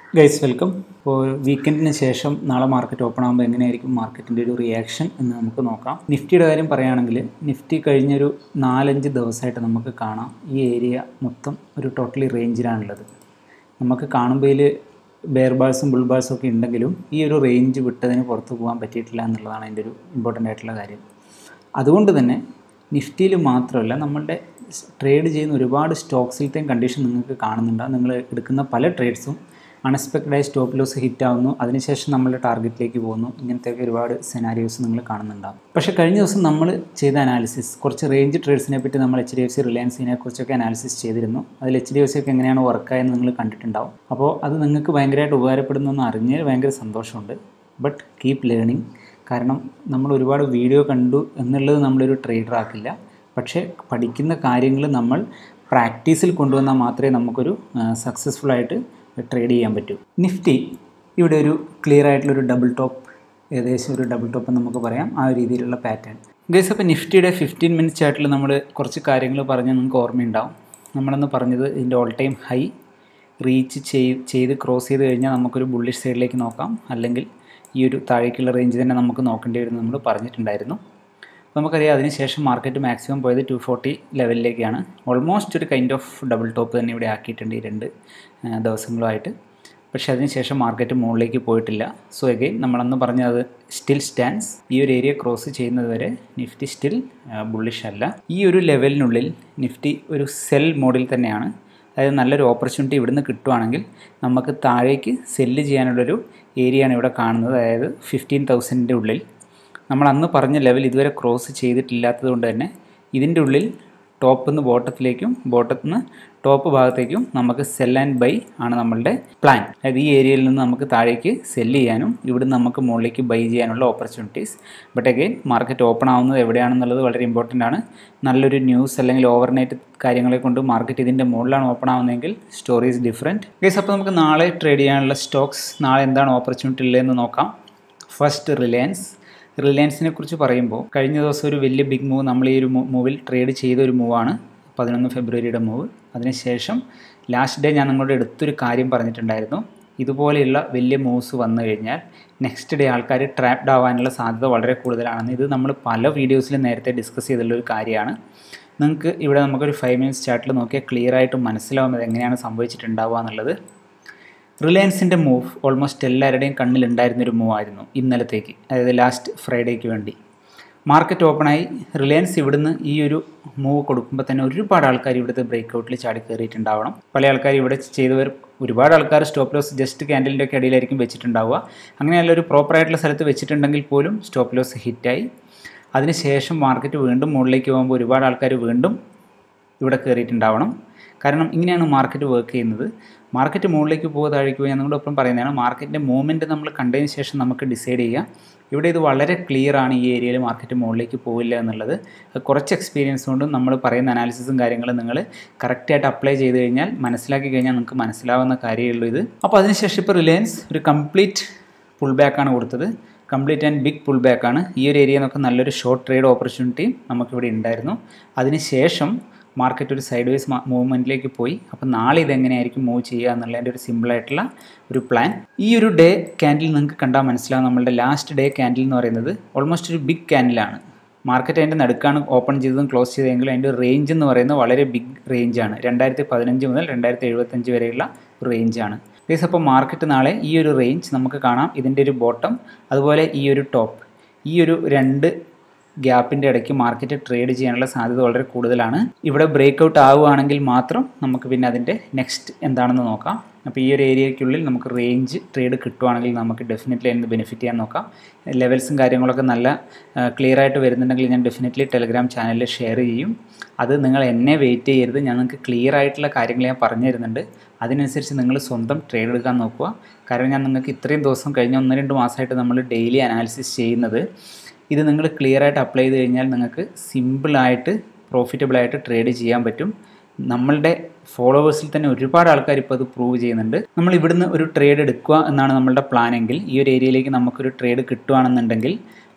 guys welcome ഇപ്പോൾ വീക്കെൻഡിന് ശേഷം നാളെ മാർക്കറ്റ് ഓപ്പൺ ആകുമ്പോൾ എങ്ങനെയായിരിക്കും മാർക്കറ്റിൻ്റെ ഒരു റിയാക്ഷൻ എന്ന് നമുക്ക് നോക്കാം നിഫ്റ്റിയുടെ കാര്യം പറയുകയാണെങ്കിൽ നിഫ്റ്റി കഴിഞ്ഞൊരു നാലഞ്ച് ദിവസമായിട്ട് നമുക്ക് കാണാം ഈ ഏരിയ മൊത്തം ഒരു ടോട്ടലി റേഞ്ചിലാണുള്ളത് നമുക്ക് കാണുമ്പോൾ ബെയർ ബാൾസും ബുൾ ബാൾസും ഒക്കെ ഉണ്ടെങ്കിലും ഈ ഒരു റേഞ്ച് വിട്ടതിന് പുറത്ത് പോകാൻ പറ്റിയിട്ടില്ല എന്നുള്ളതാണ് അതിൻ്റെ ഒരു ഇമ്പോർട്ടൻ്റ് ആയിട്ടുള്ള കാര്യം അതുകൊണ്ട് തന്നെ നിഫ്റ്റിയിൽ മാത്രമല്ല നമ്മളുടെ ട്രേഡ് ചെയ്യുന്ന ഒരുപാട് സ്റ്റോക്സിലത്തെയും കണ്ടീഷൻ നിങ്ങൾക്ക് കാണുന്നുണ്ട് നിങ്ങൾ എടുക്കുന്ന പല ട്രേഡ്സും അൺഎക്സ്പെക്റ്റഡായി സ്റ്റോപ്പ് ലോസ് ഹിറ്റ് ആവുന്നു അതിനുശേഷം നമ്മളുടെ ടാർഗറ്റിലേക്ക് പോകുന്നു ഇങ്ങനത്തെയൊക്കെ ഒരുപാട് സെനാരിയോസ് നിങ്ങൾ കാണുന്നുണ്ടാവും പക്ഷേ കഴിഞ്ഞ ദിവസം നമ്മൾ ചെയ്ത അനാലിസിസ് കുറച്ച് റേഞ്ച് ട്രേഡ്സിനെ പറ്റി നമ്മൾ എച്ച് ഡി എഫ് സി റിലയൻസിനെ കുറിച്ചൊക്കെ അനാലിസിസ് ചെയ്തിരുന്നു അതിൽ എച്ച് ഡി എഫ് സി ഒക്കെ എങ്ങനെയാണ് വർക്കായെന്ന് നിങ്ങൾ കണ്ടിട്ടുണ്ടാവും അപ്പോൾ അത് നിങ്ങൾക്ക് ഭയങ്കരമായിട്ട് ഉപകാരപ്പെടുന്നെന്ന് അറിഞ്ഞാൽ ഭയങ്കര സന്തോഷമുണ്ട് ബട്ട് കീപ്പ് ലേണിംഗ് കാരണം നമ്മൾ ഒരുപാട് വീഡിയോ കണ്ടു എന്നുള്ളത് നമ്മളൊരു ട്രേഡർ ആക്കില്ല പക്ഷേ പഠിക്കുന്ന കാര്യങ്ങൾ നമ്മൾ പ്രാക്ടീസിൽ കൊണ്ടുവന്നാൽ മാത്രമേ നമുക്കൊരു സക്സസ്ഫുൾ ആയിട്ട് ട്രേഡ് ചെയ്യാൻ പറ്റൂ നിഫ്റ്റി ഇവിടെ ഒരു ക്ലിയർ ആയിട്ടുള്ളൊരു ഡബിൾ ടോപ്പ് ഏകദേശം ഒരു ഡബിൾ ടോപ്പ് എന്ന് നമുക്ക് പറയാം ആ ഒരു രീതിയിലുള്ള പാറ്റേൺ ഗൈസ് അപ്പോൾ നിഫ്റ്റിയുടെ ഫിഫ്റ്റീൻ മിനിറ്റ്സ് ചാർട്ടിൽ നമ്മൾ കുറച്ച് കാര്യങ്ങൾ പറഞ്ഞ് നിങ്ങൾക്ക് ഓർമ്മയുണ്ടാവും നമ്മളന്ന് പറഞ്ഞത് ഇതിൻ്റെ ഓൾ ടൈം ഹൈ റീച്ച് ചെയ്ത് ചെയ്ത് ക്രോസ് ചെയ്ത് കഴിഞ്ഞാൽ നമുക്കൊരു ബുള്ളിഷ് സൈഡിലേക്ക് നോക്കാം അല്ലെങ്കിൽ ഈ ഒരു താഴേക്കുള്ള റേഞ്ച് തന്നെ നമുക്ക് നോക്കേണ്ടി വരും നമ്മൾ പറഞ്ഞിട്ടുണ്ടായിരുന്നു അപ്പോൾ നമുക്കറിയാം അതിനുശേഷം മാർക്കറ്റ് മാക്സിമം പോയത് ടു ഫോർട്ടി ലെവലിലേക്കാണ് ഓൾമോസ്റ്റ് ഒരു കൈൻഡ് ഓഫ് ഡബിൾ ടോപ്പ് തന്നെ ഇവിടെ ആക്കിയിട്ടുണ്ട് ഈ രണ്ട് ദിവസങ്ങളുമായിട്ട് പക്ഷേ അതിനുശേഷം മാർക്കറ്റ് മുകളിലേക്ക് പോയിട്ടില്ല സോ എഗെയിൻ നമ്മളന്ന് പറഞ്ഞത് സ്റ്റിൽ സ്റ്റാൻഡ്സ് ഈ ഒരു ഏരിയ ക്രോസ് ചെയ്യുന്നത് വരെ നിഫ്റ്റി സ്റ്റിൽ ബുള്ളിഷ് അല്ല ഈ ഒരു ലെവലിനുള്ളിൽ നിഫ്റ്റി ഒരു സെൽ മോഡിൽ തന്നെയാണ് അതായത് നല്ലൊരു ഓപ്പർച്യൂണിറ്റി ഇവിടുന്ന് കിട്ടുവാണെങ്കിൽ നമുക്ക് താഴേക്ക് സെല്ല് ചെയ്യാനുള്ളൊരു ഏരിയയാണ് ഇവിടെ കാണുന്നത് അതായത് ഫിഫ്റ്റീൻ തൗസൻഡിൻ്റെ ഉള്ളിൽ നമ്മൾ അന്ന് പറഞ്ഞ ലെവൽ ഇതുവരെ ക്രോസ് ചെയ്തിട്ടില്ലാത്തത് കൊണ്ട് തന്നെ ഇതിൻ്റെ ഉള്ളിൽ ടോപ്പിൽ നിന്ന് ബോട്ടത്തിലേക്കും ബോട്ടത്തിൽ നിന്ന് ടോപ്പ് ഭാഗത്തേക്കും നമുക്ക് സെൽ ആൻഡ് ബൈ ആണ് നമ്മളുടെ പ്ലാൻ അതായത് ഈ ഏരിയയിൽ നിന്ന് നമുക്ക് താഴേക്ക് സെല്ല് ചെയ്യാനും ഇവിടുന്ന് നമുക്ക് മുകളിലേക്ക് ബൈ ചെയ്യാനുള്ള opportunities but again market open ആവുന്നത് എവിടെയാണെന്നുള്ളത് വളരെ ഇമ്പോർട്ടൻ്റ് ആണ് നല്ലൊരു ന്യൂസ് അല്ലെങ്കിൽ ഓവർനൈറ്റ് കാര്യങ്ങളെ കൊണ്ട് മാർക്കറ്റ് ഇതിൻ്റെ മുകളിലാണ് ഓപ്പൺ ആവുന്നതെങ്കിൽ സ്റ്റോറി ഈസ് ഡിഫറെൻറ്റ് ഗേസ് അപ്പോൾ നമുക്ക് നാളെ ട്രേഡ് ചെയ്യാനുള്ള സ്റ്റോക്സ് നാളെ എന്താണ് ഓപ്പർച്യൂണിറ്റി ഉള്ളതെന്ന് നോക്കാം ഫസ്റ്റ് റിലയൻസ് റിലയൻസിനെ കുറിച്ച് പറയുമ്പോൾ കഴിഞ്ഞ ദിവസം ഒരു വലിയ ബിഗ് മൂവ് നമ്മൾ ഈ ഒരു മൂവിൽ ട്രേഡ് ചെയ്ത ഒരു മൂവാണ് പതിനൊന്ന് ഫെബ്രുവരിയുടെ മൂവ് അതിനുശേഷം ലാസ്റ്റ് ഡേ ഞാൻ നിങ്ങളുടെ അടുത്തൊരു കാര്യം പറഞ്ഞിട്ടുണ്ടായിരുന്നു ഇതുപോലെയുള്ള വലിയ മൂവ്സ് വന്നു കഴിഞ്ഞാൽ നെക്സ്റ്റ് ഡേ ആൾക്കാർ ട്രാപ്ഡ് ആവാനുള്ള സാധ്യത വളരെ കൂടുതലാണെന്ന് ഇത് നമ്മൾ പല വീഡിയോസിലും നേരത്തെ ഡിസ്കസ് ചെയ്തിട്ടുള്ള ഒരു കാര്യമാണ് നിങ്ങൾക്ക് ഇവിടെ നമുക്കൊരു ഫൈവ് മിനിറ്റ്സ് ചാർട്ടിൽ നോക്കിയാൽ ക്ലിയർ ആയിട്ട് മനസ്സിലാവും ഇത് എങ്ങനെയാണ് സംഭവിച്ചിട്ടുണ്ടാവുക എന്നുള്ളത് റിലയൻസിൻ്റെ മൂവ് ഓൾമോസ്റ്റ് എല്ലാവരുടെയും കണ്ണിലുണ്ടായിരുന്നൊരു മൂവ് ആയിരുന്നു ഇന്നലത്തേക്ക് അതായത് ലാസ്റ്റ് ഫ്രൈഡേക്ക് വേണ്ടി മാർക്കറ്റ് ഓപ്പണായി റിലയൻസ് ഇവിടുന്ന് ഈ ഒരു മൂവ് കൊടുക്കുമ്പോൾ തന്നെ ഒരുപാട് ആൾക്കാർ ഇവിടുത്തെ ബ്രേക്ക് ഔട്ടിൽ ചാടി കയറിയിട്ടുണ്ടാവണം പല ആൾക്കാർ ഇവിടെ ചെയ്തവർ ഒരുപാട് ആൾക്കാർ സ്റ്റോപ്പ് ലോസ് ജസ്റ്റ് ക്യാൻഡലിൻ്റെ ഒക്കെ ഇടയിലായിരിക്കും വെച്ചിട്ടുണ്ടാവുക അങ്ങനെയല്ല ഒരു പ്രോപ്പറായിട്ടുള്ള സ്ഥലത്ത് വെച്ചിട്ടുണ്ടെങ്കിൽ പോലും സ്റ്റോപ്പ് ലോസ് ഹിറ്റായി അതിനുശേഷം മാർക്കറ്റ് വീണ്ടും മുകളിലേക്ക് പോകുമ്പോൾ ഒരുപാട് ആൾക്കാർ വീണ്ടും ഇവിടെ കയറിയിട്ടുണ്ടാവണം കാരണം ഇങ്ങനെയാണ് മാർക്കറ്റ് വർക്ക് ചെയ്യുന്നത് മാർക്കറ്റ് മുകളിലേക്ക് പോകുക താഴേക്ക് പോയി നിങ്ങളുടെ ഒപ്പം പറയുന്നതാണ് മാർക്കറ്റിൻ്റെ മൂവ്മെൻറ്റ് നമ്മൾ കണ്ടതിന് ശേഷം നമുക്ക് ഡിസൈഡ് ചെയ്യാം ഇവിടെ ഇത് വളരെ ക്ലിയർ ആണ് ഈ ഏരിയയിൽ മാർക്കറ്റ് മുകളിലേക്ക് പോവില്ല എന്നുള്ളത് കുറച്ച് എക്സ്പീരിയൻസ് കൊണ്ടും നമ്മൾ പറയുന്ന അനാലിസിസും കാര്യങ്ങളും നിങ്ങൾ കറക്റ്റായിട്ട് അപ്ലൈ ചെയ്ത് കഴിഞ്ഞാൽ മനസ്സിലാക്കി കഴിഞ്ഞാൽ നിങ്ങൾക്ക് മനസ്സിലാവുന്ന കാര്യമുള്ളൂ ഇത് അപ്പോൾ അതിനുശേഷം ഇപ്പോൾ റിലയൻസ് ഒരു കംപ്ലീറ്റ് പുൾ ബാക്കാണ് കൊടുത്തത് കംപ്ലീറ്റ് ആൻഡ് ബിഗ് പുൾ ബാക്കാണ് ഈ ഒരു ഏരിയ നമുക്ക് നല്ലൊരു ഷോർട്ട് ട്രേഡ് ഓപ്പർച്യൂണിറ്റിയും നമുക്കിവിടെ ഉണ്ടായിരുന്നു അതിനുശേഷം മാർക്കറ്റ് ഒരു സൈഡ് വൈസ് മൂവ്മെൻറ്റിലേക്ക് പോയി അപ്പോൾ നാളെ ഇതെങ്ങനെയായിരിക്കും മൂവ് ചെയ്യുക എന്നുള്ളതിൻ്റെ ഒരു സിമ്പിളായിട്ടുള്ള ഒരു പ്ലാൻ ഈ ഒരു ഡേ ക്യാൻഡിൽ നിങ്ങൾക്ക് കണ്ടാൽ മനസ്സിലാവും നമ്മളുടെ ലാസ്റ്റ് ഡേ ക്യാൻഡിൽ എന്ന് പറയുന്നത് ഓൾമോസ്റ്റ് ഒരു ബിഗ് ക്യാൻഡിലാണ് മാർക്കറ്റ് അതിൻ്റെ നടുക്കാണ് ഓപ്പൺ ചെയ്തതും ക്ലോസ് ചെയ്തതെങ്കിലും അതിൻ്റെ റേഞ്ച് എന്ന് പറയുന്നത് വളരെ ബിഗ് റേഞ്ചാണ് രണ്ടായിരത്തി പതിനഞ്ച് മുതൽ രണ്ടായിരത്തി എഴുപത്തഞ്ച് വരെയുള്ള ഒരു റേഞ്ചാണ് ഗൈസ് അപ്പോൾ മാർക്കറ്റ് നാളെ ഈ ഒരു റേഞ്ച് നമുക്ക് കാണാം ഇതിൻ്റെ ഒരു ബോട്ടം അതുപോലെ ഈ ഒരു ടോപ്പ് ഈ ഒരു രണ്ട് ഗ്യാപ്പിൻ്റെ ഇടയ്ക്ക് മാർക്കറ്റ് ട്രേഡ് ചെയ്യാനുള്ള സാധ്യത വളരെ കൂടുതലാണ് ഇവിടെ ബ്രേക്ക് ഔട്ട് ആവുകയാണെങ്കിൽ മാത്രം നമുക്ക് പിന്നെ അതിൻ്റെ നെക്സ്റ്റ് എന്താണെന്ന് നോക്കാം അപ്പോൾ ഈ ഒരു ഏരിയയ്ക്കുള്ളിൽ നമുക്ക് റേഞ്ച് ട്രേഡ് കിട്ടുവാണെങ്കിൽ നമുക്ക് ഡെഫിനറ്റ്ലി അതിന് ബെനിഫിറ്റ് ചെയ്യാൻ നോക്കാം ലെവൽസും കാര്യങ്ങളൊക്കെ നല്ല ക്ലിയർ ആയിട്ട് വരുന്നുണ്ടെങ്കിൽ ഞാൻ ഡെഫിനറ്റ്ലി ടെലഗ്രാം ചാനലിൽ ഷെയർ ചെയ്യും അത് നിങ്ങൾ എന്നെ വെയിറ്റ് ചെയ്യരുത് ഞാൻ നിങ്ങൾക്ക് ക്ലിയർ ആയിട്ടുള്ള കാര്യങ്ങൾ ഞാൻ പറഞ്ഞു തരുന്നുണ്ട് അതിനനുസരിച്ച് നിങ്ങൾ സ്വന്തം ട്രേഡ് എടുക്കാൻ നോക്കുക കാരണം ഞാൻ നിങ്ങൾക്ക് ഇത്രയും ദിവസം കഴിഞ്ഞ ഒന്ന് രണ്ട് മാസമായിട്ട് നമ്മൾ ഡെയിലി അനാലിസിസ് ചെയ്യുന്നത് ഇത് നിങ്ങൾ ക്ലിയർ ആയിട്ട് അപ്ലൈ ചെയ്ത് കഴിഞ്ഞാൽ നിങ്ങൾക്ക് സിമ്പിളായിട്ട് പ്രോഫിറ്റബിളായിട്ട് ട്രേഡ് ചെയ്യാൻ പറ്റും നമ്മളുടെ ഫോളോവേഴ്സിൽ തന്നെ ഒരുപാട് ആൾക്കാർ ഇപ്പോൾ അത് പ്രൂവ് ചെയ്യുന്നുണ്ട് നമ്മൾ ഇവിടുന്ന് ഒരു ട്രേഡ് എടുക്കുക എന്നാണ് നമ്മളുടെ പ്ലാൻ എങ്കിൽ ഈ ഒരു ഏരിയയിലേക്ക് നമുക്കൊരു ട്രേഡ് കിട്ടുകയാണെന്നുണ്ടെങ്കിൽ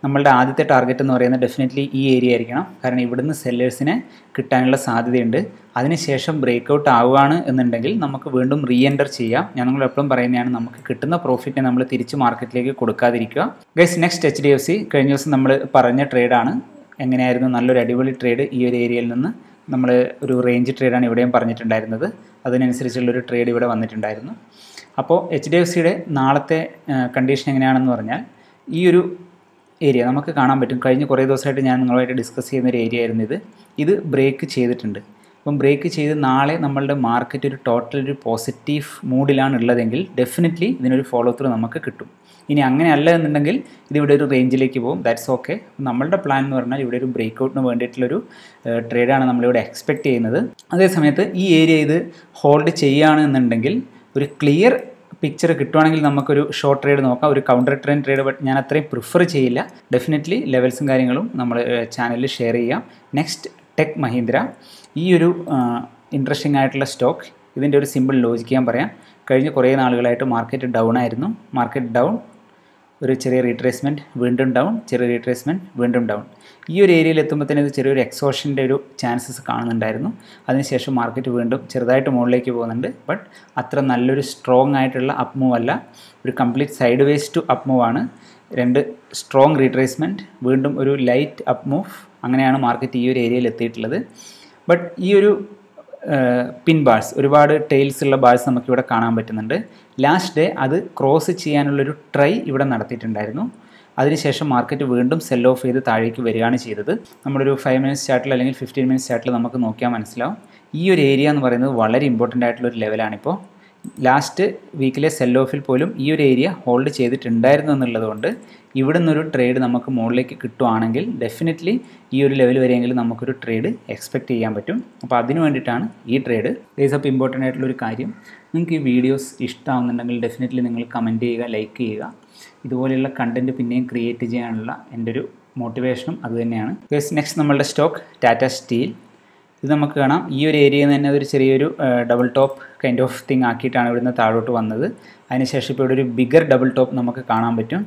നമ്മളുടെ ആദ്യത്തെ ടാർഗറ്റ് എന്ന് പറയുന്നത് ഡെഫിനറ്റ്ലി ഈ ഏരിയ ആയിരിക്കണം കാരണം ഇവിടുന്ന് സെല്ലേഴ്സിനെ കിട്ടാനുള്ള സാധ്യതയുണ്ട് അതിനുശേഷം ബ്രേക്ക് ഔട്ട് ആവുകയാണ് എന്നുണ്ടെങ്കിൽ നമുക്ക് വീണ്ടും റീ എൻ്റർ ചെയ്യാം ഞാൻ നിങ്ങൾ എപ്പോഴും പറയുന്നതാണ് നമുക്ക് കിട്ടുന്ന പ്രോഫിറ്റിനെ നമ്മൾ തിരിച്ച് മാർക്കറ്റിലേക്ക് കൊടുക്കാതിരിക്കുക guys next H D F C കഴിഞ്ഞ ദിവസം നമ്മൾ പറഞ്ഞ ട്രേഡാണ് എങ്ങനെയായിരുന്നു നല്ലൊരു അടിപൊളി ട്രേഡ് ഈ ഒരു ഏരിയയിൽ നിന്ന് നമ്മൾ ഒരു റേഞ്ച് ട്രേഡാണ് ഇവിടെയും പറഞ്ഞിട്ടുണ്ടായിരുന്നത് അതിനനുസരിച്ചുള്ളൊരു ട്രേഡ് ഇവിടെ വന്നിട്ടുണ്ടായിരുന്നു അപ്പോൾ എച്ച് ഡി എഫ് സിയുടെ നാളത്തെ കണ്ടീഷൻ എങ്ങനെയാണെന്ന് പറഞ്ഞാൽ ഈ ഒരു ഏരിയ നമുക്ക് കാണാൻ പറ്റും കഴിഞ്ഞ കുറേ ദിവസമായിട്ട് ഞാൻ നിങ്ങളുമായിട്ട് ഡിസ്കസ് ചെയ്യുന്ന ഒരു ഏരിയ ആയിരുന്നു ഇത് ഇത് ബ്രേക്ക് ചെയ്തിട്ടുണ്ട് അപ്പം ബ്രേക്ക് ചെയ്ത് നാളെ നമ്മളുടെ മാർക്കറ്റ് ഒരു ടോട്ടൽ ഒരു പോസിറ്റീവ് മൂഡിലാണ് ഉള്ളതെങ്കിൽ ഡെഫിനറ്റ്ലി ഇതിനൊരു ഫോളോ ത്രൂ നമുക്ക് കിട്ടും ഇനി അങ്ങനെ അല്ല എന്നുണ്ടെങ്കിൽ ഇതിവിടെ ഒരു റേഞ്ചിലേക്ക് പോകും ദാറ്റ്സ് ഓക്കെ നമ്മളുടെ പ്ലാൻ എന്ന് പറഞ്ഞാൽ ഇവിടെ ഒരു ബ്രേക്ക് ഔട്ടിന് വേണ്ടിയിട്ടുള്ളൊരു ട്രേഡാണ് നമ്മളിവിടെ എക്സ്പെക്റ്റ് ചെയ്യുന്നത് അതേ സമയത്ത് ഈ ഏരിയ ഇത് ഹോൾഡ് ചെയ്യുകയാണെന്നുണ്ടെങ്കിൽ ഒരു ക്ലിയർ പിക്ചർ കിട്ടുവാണെങ്കിൽ നമുക്കൊരു ഷോർട്ട് ട്രേഡ് നോക്കാം ഒരു കൗണ്ടർ ട്രെൻഡ് ട്രേഡ് ബട്ട് ഞാൻ അത്രയും പ്രിഫർ ചെയ്യില്ല ഡെഫിനറ്റ്ലി ലെവൽസും കാര്യങ്ങളും നമ്മൾ ചാനലിൽ ഷെയർ ചെയ്യാം നെക്സ്റ്റ് ടെക് മഹീന്ദ്ര ഈ ഒരു ഇൻട്രസ്റ്റിംഗ് ആയിട്ടുള്ള സ്റ്റോക്ക് ഇതിൻ്റെ ഒരു സിമ്പിൾ ലോജിക്ക് ഞാൻ പറയാം കഴിഞ്ഞ കുറേ നാളുകളായിട്ട് മാർക്കറ്റ് ഡൗൺ ആയിരുന്നു മാർക്കറ്റ് ഡൗൺ ഒരു ചെറിയ റീട്രേസ്മെൻറ്റ് വീണ്ടും ഡൗൺ ചെറിയ റീട്രേസ്മെൻറ്റ് വീണ്ടും ഡൗൺ ഈ ഒരു ഏരിയയിൽ എത്തുമ്പോഴത്തേനും ഇത് ചെറിയൊരു എക്സോഷൻ്റെ ഒരു ചാൻസസ് കാണുന്നുണ്ടായിരുന്നു അതിനുശേഷം മാർക്കറ്റ് വീണ്ടും ചെറുതായിട്ട് മുകളിലേക്ക് പോകുന്നുണ്ട് ബട്ട് അത്ര നല്ലൊരു സ്ട്രോങ് ആയിട്ടുള്ള അപ്പ് മൂവ് അല്ല ഒരു complete sideways to up move ആണ് രണ്ട് സ്ട്രോങ് റീട്രേസ്മെൻറ്റ് വീണ്ടും ഒരു ലൈറ്റ് അപ്പ് മൂവ് അങ്ങനെയാണ് മാർക്കറ്റ് ഈ ഒരു ഏരിയയിൽ എത്തിയിട്ടുള്ളത് ബട്ട് ഈ ഒരു പിൻ ബാഴ്സ് ഒരുപാട് ടെയിൽസ് ഉള്ള ബാഴ്സ് നമുക്കിവിടെ കാണാൻ പറ്റുന്നുണ്ട് ലാസ്റ്റ് ഡേ അത് ക്രോസ് ചെയ്യാനുള്ളൊരു ട്രൈ ഇവിടെ നടത്തിയിട്ടുണ്ടായിരുന്നു അതിനുശേഷം മാർക്കറ്റ് വീണ്ടും സെൽ ഓഫ് ചെയ്ത് താഴേക്ക് വരികയാണ് ചെയ്തത് നമ്മളൊരു ഫൈവ് മിനിറ്റ്സ് ചാർട്ടിൽ അല്ലെങ്കിൽ ഫിഫ്റ്റീൻ മിനിറ്റ്സ് ചാർട്ടിൽ നമുക്ക് നോക്കിയാൽ മനസ്സിലാവും ഈ ഒരു ഏരിയ എന്ന് പറയുന്നത് വളരെ ഇമ്പോർട്ടൻ്റ് ആയിട്ടുള്ള ഒരു ലെവലാണിപ്പോൾ ലാസ്റ്റ് വീക്കിലെ സെൽ ഓഫിൽ പോലും ഈ ഒരു ഏരിയ ഹോൾഡ് ചെയ്തിട്ടുണ്ടായിരുന്നു എന്നുള്ളതുകൊണ്ട് ഇവിടെ നിന്നൊരു ട്രേഡ് നമുക്ക് മുകളിലേക്ക് കിട്ടുവാണെങ്കിൽ ഡെഫിനറ്റ്ലി ഈ ഒരു ലെവൽ വരെയെങ്കിലും നമുക്കൊരു ട്രേഡ് എക്സ്പെക്റ്റ് ചെയ്യാൻ പറ്റും അപ്പോൾ അതിന് വേണ്ടിയിട്ടാണ് ഈ ട്രേഡ് ഈസ് അപ്പ് ഇമ്പോർട്ടൻ്റ് ആയിട്ടുള്ളൊരു കാര്യം നിങ്ങൾക്ക് ഈ വീഡിയോസ് ഇഷ്ടമാവുന്നുണ്ടെങ്കിൽ ഡെഫിനറ്റ്ലി നിങ്ങൾ കമൻറ്റ് ചെയ്യുക ലൈക്ക് ചെയ്യുക ഇതുപോലെയുള്ള കണ്ടൻറ്റ് പിന്നെയും ക്രിയേറ്റ് ചെയ്യാനുള്ള എൻ്റെ ഒരു മോട്ടിവേഷനും അതുതന്നെയാണ് നെക്സ്റ്റ് നമ്മളുടെ സ്റ്റോക്ക് ടാറ്റ സ്റ്റീൽ ഇത് നമുക്ക് കാണാം ഈ ഒരു ഏരിയയിൽ നിന്ന് തന്നെ അതൊരു ചെറിയൊരു double top kind of thing ആക്കിയിട്ടാണ് ഇവിടുന്ന് താഴോട്ട് വന്നത് അതിനുശേഷം ഇപ്പോൾ ഇവിടെ ഒരു ബിഗർ ഡബിൾ ടോപ്പ് നമുക്ക് കാണാൻ പറ്റും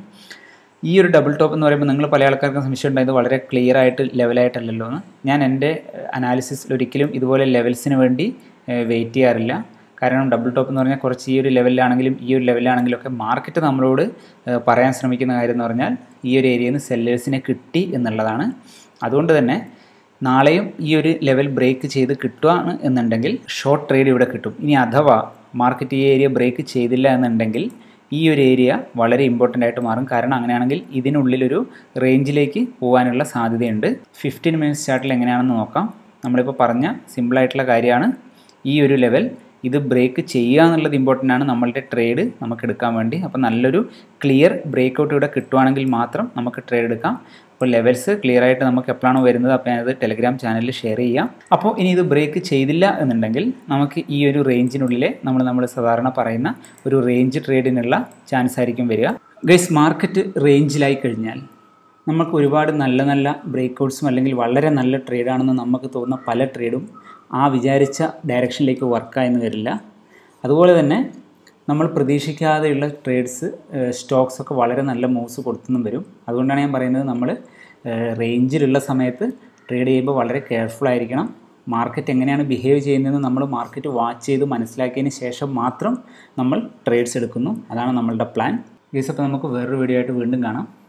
ഈ ഒരു ഡബിൾ ടോപ്പ് എന്ന് പറയുമ്പോൾ നിങ്ങൾ പല ആൾക്കാർക്കും സംശയം ഉണ്ടായത് വളരെ ക്ലിയർ ആയിട്ട് ലെവലായിട്ടല്ലല്ലോ എന്ന് ഞാൻ എൻ്റെ അനാലിസിസിൽ ഒരിക്കലും ഇതുപോലെ ലെവൽസിന് വേണ്ടി വെയിറ്റ് ചെയ്യാറില്ല കാരണം ഡബിൾ ടോപ്പ് എന്ന് പറഞ്ഞാൽ കുറച്ച് ഈ ഒരു ലെവലിലാണെങ്കിലും ഈ ഒരു ലെവലിലാണെങ്കിലും ഒക്കെ മാർക്കറ്റ് നമ്മളോട് പറയാൻ ശ്രമിക്കുന്ന കാര്യം എന്ന് പറഞ്ഞാൽ ഈ ഒരു ഏരിയയിൽ നിന്ന് സെല്ലേഴ്സിനെ കിട്ടി എന്നുള്ളതാണ് അതുകൊണ്ട് തന്നെ നാളെയും ഈ ഒരു ലെവൽ ബ്രേക്ക് ചെയ്ത് കിട്ടുകയാണ് എന്നുണ്ടെങ്കിൽ ഷോർട്ട് ട്രേഡ് ഇവിടെ കിട്ടും ഇനി അഥവാ മാർക്കറ്റ് ഈ ഏരിയ ബ്രേക്ക് ചെയ്തില്ല എന്നുണ്ടെങ്കിൽ ഈ ഒരു ഏരിയ വളരെ ഇമ്പോർട്ടൻ്റ് ആയിട്ട് മാറും കാരണം അങ്ങനെയാണെങ്കിൽ ഇതിനുള്ളിലൊരു റേഞ്ചിലേക്ക് പോകാനുള്ള സാധ്യതയുണ്ട് ഫിഫ്റ്റീൻ മിനിറ്റ്സ് ചാർട്ടിൽ എങ്ങനെയാണെന്ന് നോക്കാം നമ്മളിപ്പോൾ പറഞ്ഞ സിമ്പിളായിട്ടുള്ള കാര്യമാണ് ഈ ഒരു ലെവൽ ഇത് ബ്രേക്ക് ചെയ്യുക എന്നുള്ളത് ഇമ്പോർട്ടൻ്റ് ആണ് നമ്മളുടെ ട്രേഡ് നമുക്ക് എടുക്കാൻ വേണ്ടി അപ്പോൾ നല്ലൊരു ക്ലിയർ ബ്രേക്ക് ഔട്ട് ഇവിടെ കിട്ടുവാണെങ്കിൽ മാത്രം നമുക്ക് ട്രേഡ് എടുക്കാം അപ്പോൾ ലെവൽസ് ക്ലിയർ ആയിട്ട് നമുക്ക് എപ്പോഴാണോ വരുന്നത് അപ്പോൾ ഞാനത് ടെലഗ്രാം ചാനലിൽ ഷെയർ ചെയ്യാം അപ്പോൾ ഇനി ഇത് ബ്രേക്ക് ചെയ്തില്ല എന്നുണ്ടെങ്കിൽ നമുക്ക് ഈ ഒരു റേഞ്ചിനുള്ളിൽ നമ്മൾ നമ്മൾ സാധാരണ പറയുന്ന ഒരു റേഞ്ച് ട്രേഡിനുള്ള ചാൻസ് ആയിരിക്കും വരിക ഗൈസ് മാർക്കറ്റ് റേഞ്ചിലായി കഴിഞ്ഞാൽ നമുക്ക് ഒരുപാട് നല്ല നല്ല ബ്രേക്ക് ഔട്ട്സും അല്ലെങ്കിൽ വളരെ നല്ല ട്രേഡാണെന്ന് നമുക്ക് തോന്നുന്ന പല ട്രേഡും ആ വിചാരിച്ച ഡയറക്ഷനിലേക്ക് വർക്കായെന്ന് വരില്ല അതുപോലെ തന്നെ നമ്മൾ പ്രതീക്ഷിക്കാതെയുള്ള ട്രേഡ്സ് സ്റ്റോക്സ് ഒക്കെ വളരെ നല്ല മൂവ്സ് കൊടുത്തുനിന്നും വരും അതുകൊണ്ടാണ് ഞാൻ പറയുന്നത് നമ്മൾ റേഞ്ചിലുള്ള സമയത്ത് ട്രേഡ് ചെയ്യുമ്പോൾ വളരെ കെയർഫുൾ ആയിരിക്കണം മാർക്കറ്റ് എങ്ങനെയാണ് ബിഹേവ് ചെയ്യുന്നതെന്ന് നമ്മൾ മാർക്കറ്റ് വാച്ച് ചെയ്ത് മനസ്സിലാക്കിയതിന് ശേഷം മാത്രം നമ്മൾ ട്രേഡ്സ് എടുക്കുന്നു അതാണ് നമ്മളുടെ പ്ലാൻ ഗീസ് അപ്പോൾ നമുക്ക് വേറൊരു വീഡിയോ ആയിട്ട് വീണ്ടും കാണാം